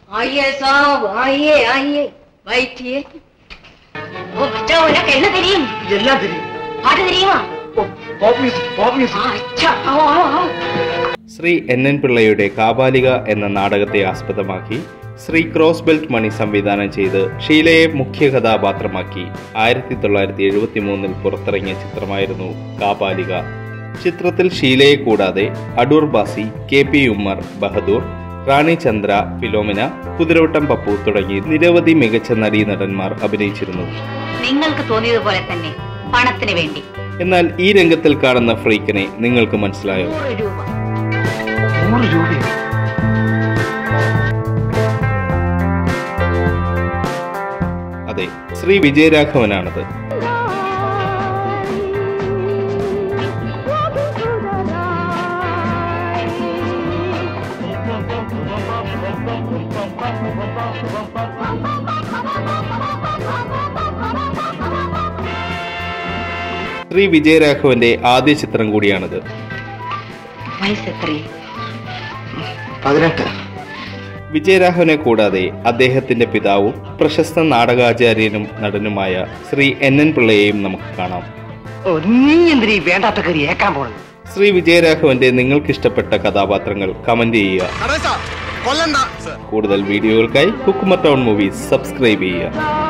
आइए साहब आइए आइए बैठिए वो बच्चा बोला कहना தெரியும் എല്ലാം തിരിയും പാട്ട് தெரியுமா പോപ്പ് മ്യൂസിക് പോപ്പ് മ്യൂസിക് हाँ, अच्छा आओ आओ आओ ശ്രീ എൻ എൻ പിള്ളയുടെ കാബാലിക എന്ന നാടകത്തെ ആസ്പദമാക്കി ശ്രീ ക്രോസ് ബെൽറ്റ് മണി സംവിധാനം ചെയ്ത് ഷീലയെ മുഖ്യ കഥാപാത്രമാക്കി ആയിരത്തി തൊള്ളായിരത്തി എഴുപത്തി മൂന്നിൽ പുറത്തിറങ്ങിയ ചിത്രമായിരുന്നു കാബാലിക ചിത്രത്തിൽ ഷീലയെ കൂടാതെ അടൂർ ബാസി കെ പി ഉമ്മർ ബഹദൂർ റാണി ചന്ദ്ര ഫിലോമിന കുതിരവട്ടം പപ്പു തുടങ്ങി നിരവധി മികച്ച നടീനടന്മാർ അഭിനയിച്ചിരുന്നു നിങ്ങൾക്ക് തോന്നിയതുപോലെ തന്നെ പണത്തിന് വേണ്ടി എന്നാൽ ഈ രംഗത്തിൽ കാണുന്ന ഫ്രീക്കിനെ നിങ്ങൾക്ക് മനസ്സിലായോ നൂറ് രൂപ നൂറ് രൂപയോ അതെ ശ്രീ വിജയരാഘവനാണത് ശ്രീ വിജയരാഘവന്റെ ആദ്യ ചിത്രം കൂടിയാണിത് വയസ്സ് എത്രയും പതിനെട്ട് വിജയരാഘവനെ കൂടാതെ അദ്ദേഹത്തിന്റെ പിതാവും പ്രശസ്ത നാടകാചാര്യനും നടനുമായ ശ്രീ എൻ എൻ പിള്ളയെയും നമുക്ക് കാണാം ഓ നീ എന്തിനീ വേണ്ടാത്ത കറി ഏക്കാൻ പോണത് ശ്രീ വിജയരാഘവന്റെ നിങ്ങൾക്കിഷ്ടപ്പെട്ട കഥാപാത്രങ്ങൾ കമന്റ് ചെയ്യുക കൂടുതൽ വീഡിയോകൾക്കായി കുക്കുമർ ടൗൺ മൂവീസ് സബ്സ്ക്രൈബ് ചെയ്യുക